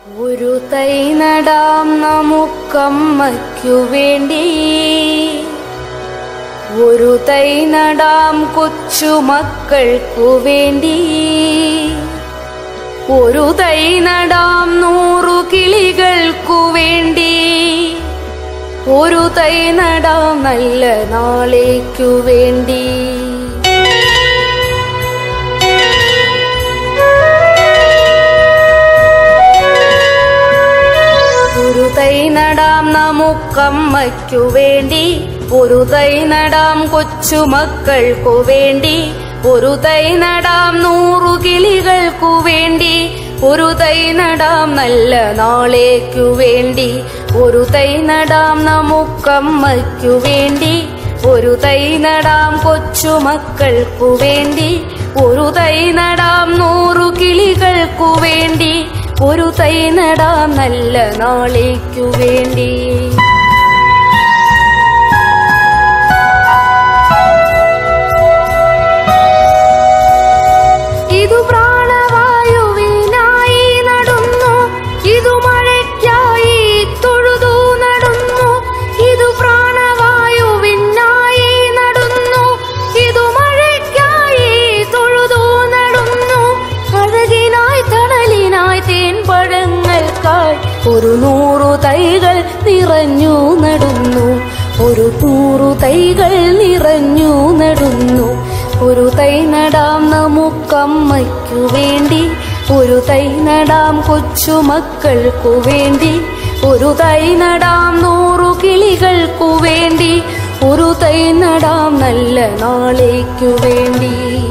ഒരു തൈ നടാം നമുക്കമ്മയ്ക്കു വേണ്ടി ഒരു തൈ നടാം കൊച്ചുമക്കൾക്കു വേണ്ടി ഒരു തൈ നടാം നൂറു കിളികൾക്കു വേണ്ടി ഒരു തൈ നടാം നല്ല നാളേക്കു വേണ്ടി ഒരു തൈ നടാം നമുക്കമ്മയ്ക്കു വേണ്ടി ഒരു തൈ നടാം കൊച്ചുമക്കൾക്കു വേണ്ടി ഒരു തൈ നടാം നൂറു കിളികൾക്കു വേണ്ടി ഒരു തൈ നടാം നല്ല നാളേക്കു വേണ്ടി ഒരു തൈ നടാം നമുക്കമ്മയ്ക്കു വേണ്ടി ഒരു തൈ നടാം കൊച്ചുമക്കൾക്കു വേണ്ടി ഒരു തൈ നടാം നൂറു കിളികൾക്കു വേണ്ടി ഒരു തൈ നടാം നല്ല നാളേക്കു വേണ്ടി ഇതു പ്രാണവായുവിനായി നടന്നു ഇതു മഴയ്ക്കായി തൊഴുതു നടന്നു ഇതു പ്രാണവായുവിനായി നടന്നു ഇതു മഴയ്ക്കായി തൊഴുതു നടന്നു അഴകിനായി തണലിനായി തേൻപഴങ്ങൾക്കായി ഒരു നൂറു തൈകൾ നിറഞ്ഞു നടന്നു ഒരു നൂറു തൈകൾ നിറഞ്ഞു നടന്നു ഒരു തൈ നടാം നമുക്കമ്മയ്ക്കു വേണ്ടി ഒരു തൈ നടാം കൊച്ചുമക്കൾക്കു വേണ്ടി ഒരു തൈ നടാം നൂറു കിളികൾക്കു വേണ്ടി ഒരു തൈ നടാം നല്ല നാളേക്കു വേണ്ടി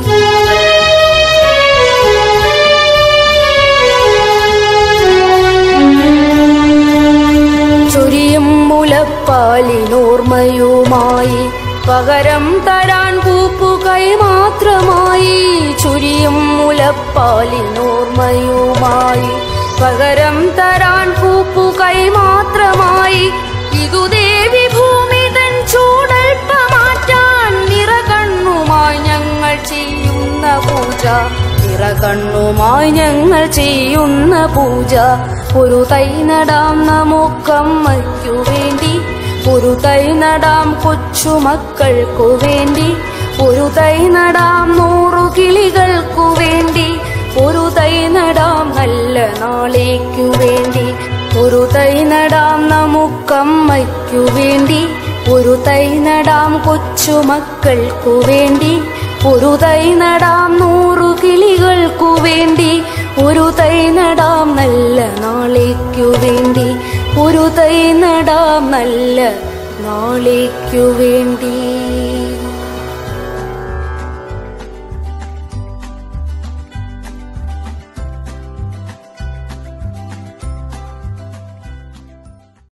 ചൊരിയും മുലപ്പാലിനോർമ്മയുമായി പകരം തരാൻ പൂപ്പുകൈ മാത്രമായി ചുരിയും മുലപ്പാലിനോർമ്മയുമായി പകരം തരാൻ പൂപ്പുകൈ മാത്രമായി ഇതു ദേവി ഭൂമി തൻ ചൂടൽപ്പ മാറ്റാൻ നിറകണ്ണുമായി ഞങ്ങൾ ചെയ്യുന്ന പൂജ നിറകണ്ണുമായി ഞങ്ങൾ ചെയ്യുന്ന പൂജ ഒരു തൈ നടാം നമുക്കമ്മയ്ക്കു വേണ്ടി ഒരു തൈ നടാം കൊച്ചുമക്കൾക്കു വേണ്ടി ഒരു തൈ നടാം നൂറു കിളികൾക്കു വേണ്ടി ഒരു തൈ നടാം നല്ല നാളേക്കു വേണ്ടി ഒരു തൈ നടാം നമുക്കമ്മയ്ക്കു വേണ്ടി ഒരു തൈ നടാം കൊച്ചുമക്കൾക്കു വേണ്ടി ഒരു തൈ നടാം നൂറു കിളികൾക്കു വേണ്ടി ഒരു തൈ നടാം നല്ല നാളേക്കു വേണ്ടി ഒരു തൈ നടാം നല്ല നാളേക്കു വേണ്ടി